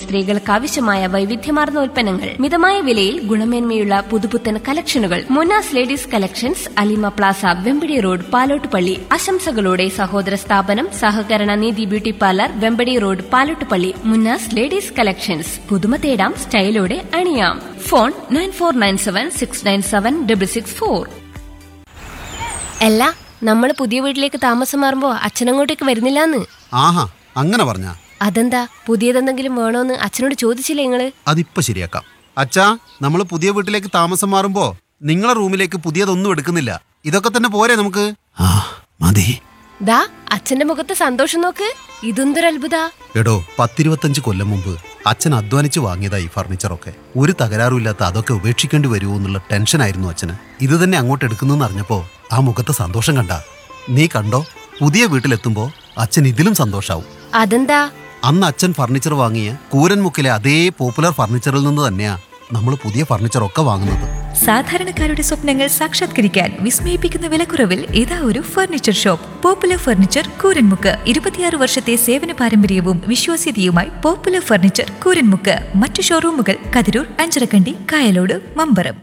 സ്ത്രീകൾക്ക് ആവശ്യമായ വൈവിധ്യമാർന്ന ഉൽപ്പന്നങ്ങൾ മിതമായ വിലയിൽ ഗുണമേന്മയുള്ള പുതുപുത്തൻ കളക്ഷനുകൾ Munas ladies collections Alima plaza Vempadi road Palottupalli ആശംസകളോടെ സഹോദര സ്ഥാപനം സഹകരണ നീതി beauty parlour Vempadi road Palottupalli Munnas ladies collections പുതുമ തേടാം സ്റ്റൈലോടെ അണിയാം phone nine four nine seven six nine seven double six four അല്ല നമ്മൾ പുതിയ വീട്ടിലേക്ക് താമസം മാറുമ്പോ അച്ഛനങ്ങോട്ടേക്ക് വരുന്നില്ലാന്ന് ആഹാ അങ്ങനെ പറഞ്ഞ അതെന്താ പുതിയതെന്തെങ്കിലും വേണോന്ന് അച്ഛനോട് ചോദിച്ചില്ലേ നിങ്ങള് അതിപ്പോ ശരിയാക്കാം അച്ഛാ നമ്മൾ പുതിയ വീട്ടിലേക്ക് താമസം മാറുമ്പോ നിങ്ങളെ റൂമിലേക്ക് പുതിയതൊന്നും എടുക്കുന്നില്ല ഇതൊക്കെ തന്നെ പോരെ നമുക്ക് ആ മതി ദാ അച്ഛന്റെ മുഖത്ത് സന്തോഷം നോക്ക് ഇതെന്തൊരു അത്ഭുത എടോ പത്തിരുപത്തഞ്ച് കൊല്ലം മുമ്പ് അച്ഛൻ അധ്വാനിച്ച് വാങ്ങിയതാ ഈ ഫർണിച്ചറൊക്കെ ഒരു തകരാറുമില്ലാത്ത അതൊക്കെ ഉപേക്ഷിക്കേണ്ടി വരുമോ എന്നുള്ള ടെൻഷനായിരുന്നു അച്ഛന് ഇത് തന്നെ അങ്ങോട്ട് എടുക്കുന്നെന്ന് അറിഞ്ഞപ്പോ ആ മുഖത്തെ സന്തോഷം കണ്ട നീ കണ്ടോ പുതിയ വീട്ടിലെത്തുമ്പോ അച്ഛൻ ഇതിലും സന്തോഷാവും അതെന്താ അന്ന് അച്ഛൻ ഫർണിച്ചർ വാങ്ങിയ കൂരൻമുക്കിലെ അതേ പോപ്പുലർ ഫർണിച്ചറിൽ നിന്ന് തന്നെയാ നമ്മൾ പുതിയ ഫർണിച്ചറൊക്കെ വാങ്ങുന്നത് സാധാരണക്കാരുടെ സ്വപ്നങ്ങൾ സാക്ഷാത്കരിക്കാൻ വിസ്മയിപ്പിക്കുന്ന വിലക്കുറവിൽ ഇതാ ഒരു furniture shop popular furniture Kooranmukku ഇരുപത്തിയാറ് വർഷത്തെ സേവന പാരമ്പര്യവും വിശ്വാസ്യതയുമായി പോപ്പുലർ ഫർണിച്ചർ കൂരൻമുക്ക് മറ്റു ഷോറൂമുകൾ കതിരൂർ അഞ്ചരക്കണ്ടി കായലോട് മമ്പറം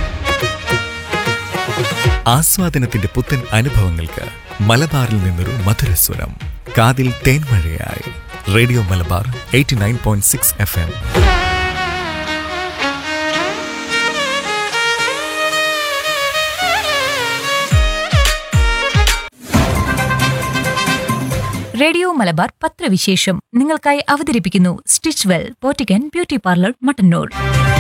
ആസ്വാദനത്തിന്റെ പുത്തൻ അനുഭവങ്ങൾക്ക് മലബാറിൽ നിന്നൊരു മധുരസ്വരം കാതിൽ തേൻമഴയായി radio Malabar eighty nine point six F M radio Malabar പത്രവിശേഷം നിങ്ങൾക്കായി അവതരിപ്പിക്കുന്നു സ്റ്റിച്ച് വെൽ പോറ്റിക്കൻ ബ്യൂട്ടി പാർലർ മട്ടന്നൂർ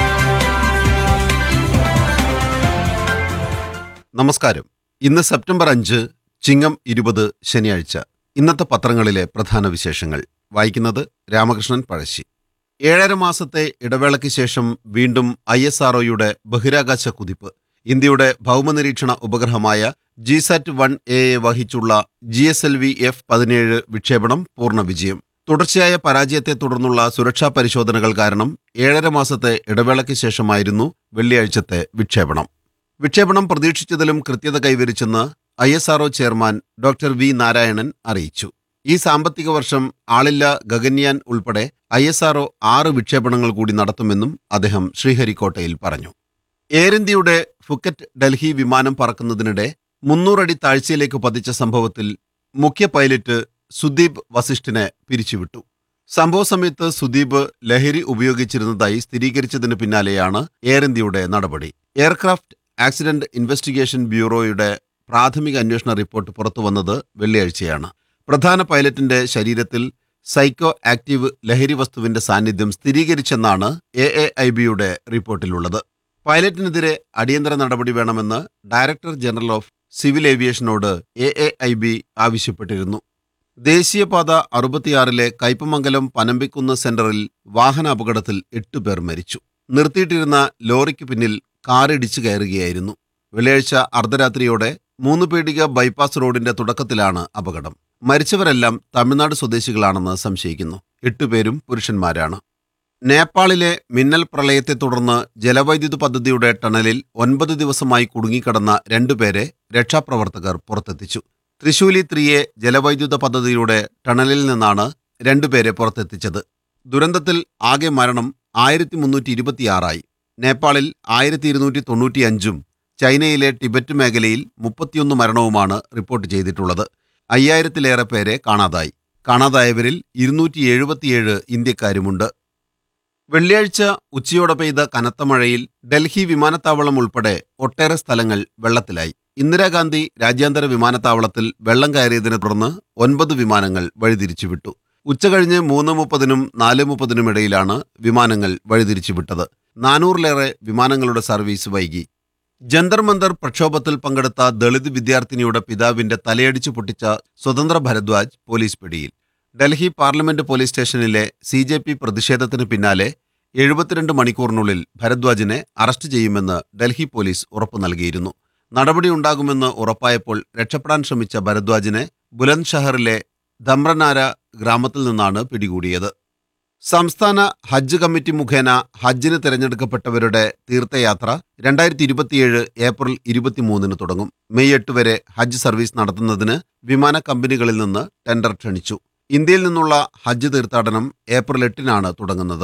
നമസ്കാരം ഇന്ന് സെപ്റ്റംബർ അഞ്ച് ചിങ്ങം ഇരുപത് ശനിയാഴ്ച ഇന്നത്തെ പത്രങ്ങളിലെ പ്രധാന വിശേഷങ്ങൾ വായിക്കുന്നത് രാമകൃഷ്ണൻ പഴശ്ശി ഏഴര മാസത്തെ ഇടവേളയ്ക്ക് ശേഷം വീണ്ടും ഐ എസ് ആർഒയുടെ ബഹിരാകാശ കുതിപ്പ് ഇന്ത്യയുടെ ഭൗമനിരീക്ഷണ ഉപഗ്രഹമായ ജിസാറ്റ് വൺ എയെ വഹിച്ചുള്ള G S L V F പതിനേഴ് വിക്ഷേപണം പൂർണ്ണ വിജയം തുടർച്ചയായ പരാജയത്തെ തുടർന്നുള്ള സുരക്ഷാ പരിശോധനകൾ കാരണം ഏഴര മാസത്തെ ഇടവേളയ്ക്ക് ശേഷമായിരുന്നു വെള്ളിയാഴ്ചത്തെ വിക്ഷേപണം വിക്ഷേപണം പ്രതീക്ഷിച്ചതിലും കൃത്യത കൈവരിച്ചെന്ന് I S R O chairman doctor V Narayanan അറിയിച്ചു ഈ സാമ്പത്തിക വർഷം ആളില്ല ഗഗൻയാൻ ഉൾപ്പെടെ ഐ എസ് ആർഒ ആറ് വിക്ഷേപണങ്ങൾ കൂടി നടത്തുമെന്നും അദ്ദേഹം ശ്രീഹരിക്കോട്ടയിൽ പറഞ്ഞു എയർ ഇന്ത്യയുടെ ഫുക്കറ്റ് ഡൽഹി വിമാനം പറക്കുന്നതിനിടെ മുന്നൂറടി താഴ്ചയിലേക്ക് പതിച്ച സംഭവത്തിൽ മുഖ്യ പൈലറ്റ് സുദീപ് വസിഷ്ഠിനെ പിരിച്ചുവിട്ടു സംഭവ സമയത്ത് സുദീപ് ലഹരി ഉപയോഗിച്ചിരുന്നതായി സ്ഥിരീകരിച്ചതിന് പിന്നാലെയാണ് എയർ ഇന്ത്യയുടെ നടപടി എയർക്രാഫ്റ്റ് ആക്സിഡന്റ് ഇൻവെസ്റ്റിഗേഷൻ ബ്യൂറോയുടെ പ്രാഥമിക അന്വേഷണ റിപ്പോർട്ട് പുറത്തുവന്നത് വെള്ളിയാഴ്ചയാണ് പ്രധാന പൈലറ്റിന്റെ ശരീരത്തിൽ സൈക്കോ ആക്റ്റീവ് ലഹരി വസ്തുവിന്റെ സാന്നിധ്യം സ്ഥിരീകരിച്ചെന്നാണ് എ എ ഐ ബിയുടെ റിപ്പോർട്ടിലുള്ളത് പൈലറ്റിനെതിരെ അടിയന്തര നടപടി വേണമെന്ന് ഡയറക്ടർ ജനറൽ ഓഫ് സിവിൽ ഏവിയേഷനോട് എ എ ഐ ബി ആവശ്യപ്പെട്ടിരുന്നു ദേശീയപാത അറുപത്തിയാറിലെ കയ്പമംഗലം പനമ്പിക്കുന്ന് സെന്ററിൽ വാഹനാപകടത്തിൽ എട്ടുപേർ മരിച്ചു നിർത്തിയിട്ടിരുന്ന ലോറിക്ക് പിന്നിൽ കാറിടിച്ചു കയറുകയായിരുന്നു വെള്ളിയാഴ്ച അർദ്ധരാത്രിയോടെ മൂന്ന് പീടിക ബൈപ്പാസ് റോഡിന്റെ തുടക്കത്തിലാണ് അപകടം മരിച്ചവരെല്ലാം തമിഴ്നാട് സ്വദേശികളാണെന്ന് സംശയിക്കുന്നു എട്ടുപേരും പുരുഷന്മാരാണ് നേപ്പാളിലെ മിന്നൽ പ്രളയത്തെ തുടർന്ന് ജലവൈദ്യുത പദ്ധതിയുടെ ടണലിൽ ഒൻപത് ദിവസമായി കുടുങ്ങിക്കിടന്ന രണ്ടുപേരെ രക്ഷാപ്രവർത്തകർ പുറത്തെത്തിച്ചു തൃശൂലി ത്രീയെ ജലവൈദ്യുത പദ്ധതിയുടെ ടണലിൽ നിന്നാണ് രണ്ടുപേരെ പുറത്തെത്തിച്ചത് ദുരന്തത്തിൽ ആകെ മരണം ആയിരത്തി മുന്നൂറ്റി ഇരുപത്തിയാറായി നേപ്പാളിൽ ആയിരത്തി ഇരുന്നൂറ്റി തൊണ്ണൂറ്റിയഞ്ചും ചൈനയിലെ ടിബറ്റ് മേഖലയിൽ മുപ്പത്തിയൊന്ന് മരണവുമാണ് റിപ്പോർട്ട് ചെയ്തിട്ടുള്ളത് അയ്യായിരത്തിലേറെ പേരെ കാണാതായി കാണാതായവരിൽ ഇരുന്നൂറ്റി എഴുപത്തിയേഴ് ഇന്ത്യക്കാരുമുണ്ട് വെള്ളിയാഴ്ച ഉച്ചയോടെ പെയ്ത കനത്ത മഴയിൽ ഡൽഹി വിമാനത്താവളം ഉൾപ്പെടെ ഒട്ടേറെ സ്ഥലങ്ങൾ വെള്ളത്തിലായി ഇന്ദിരാഗാന്ധി രാജ്യാന്തര വിമാനത്താവളത്തിൽ വെള്ളം കയറിയതിനെ തുടർന്ന് ഒൻപത് വിമാനങ്ങൾ വഴിതിരിച്ചുവിട്ടു ഉച്ചകഴിഞ്ഞ് മൂന്ന് മുപ്പതിനും നാല് മുപ്പതിനും ഇടയിലാണ് വിമാനങ്ങൾ വഴിതിരിച്ചുവിട്ടത് നാനൂറിലേറെ വിമാനങ്ങളുടെ സർവീസ് വൈകി ജന്തർ മന്ദർ പ്രക്ഷോഭത്തിൽ പങ്കെടുത്ത ദളിത് വിദ്യാർത്ഥിനിയുടെ പിതാവിന്റെ തലയടിച്ചു പൊട്ടിച്ച സ്വതന്ത്ര ഭരദ്വാജ് പോലീസ് പിടിയിൽ ഡൽഹി പാർലമെന്റ് പോലീസ് സ്റ്റേഷനിലെ സി ജെ പി പ്രതിഷേധത്തിന് പിന്നാലെ എഴുപത്തിരണ്ട് മണിക്കൂറിനുള്ളിൽ ഭരദ്വാജിനെ അറസ്റ്റ് ചെയ്യുമെന്ന് ഡൽഹി പോലീസ് ഉറപ്പു നൽകിയിരുന്നു നടപടിയുണ്ടാകുമെന്ന് ഉറപ്പായപ്പോൾ രക്ഷപ്പെടാൻ ശ്രമിച്ച ഭരദ്വാജിനെ ബുലന്ദ് ഷഹറിലെ ധമ്രനാര ഗ്രാമത്തിൽ നിന്നാണ് പിടികൂടിയത് സംസ്ഥാന ഹജ്ജ് കമ്മിറ്റി മുഖേന ഹജ്ജിന് തിരഞ്ഞെടുക്കപ്പെട്ടവരുടെ തീർത്ഥയാത്ര രണ്ടായിരത്തി ഇരുപത്തിയേഴ് ഏപ്രിൽ ഇരുപത്തിമൂന്നിന് തുടങ്ങും മെയ് എട്ട് വരെ ഹജ്ജ് സർവീസ് നടത്തുന്നതിന് വിമാന കമ്പനികളിൽ നിന്ന് ടെൻഡർ ക്ഷണിച്ചു ഇന്ത്യയിൽ നിന്നുള്ള ഹജ്ജ് തീർത്ഥാടനം ഏപ്രിൽ എട്ടിനാണ് തുടങ്ങുന്നത്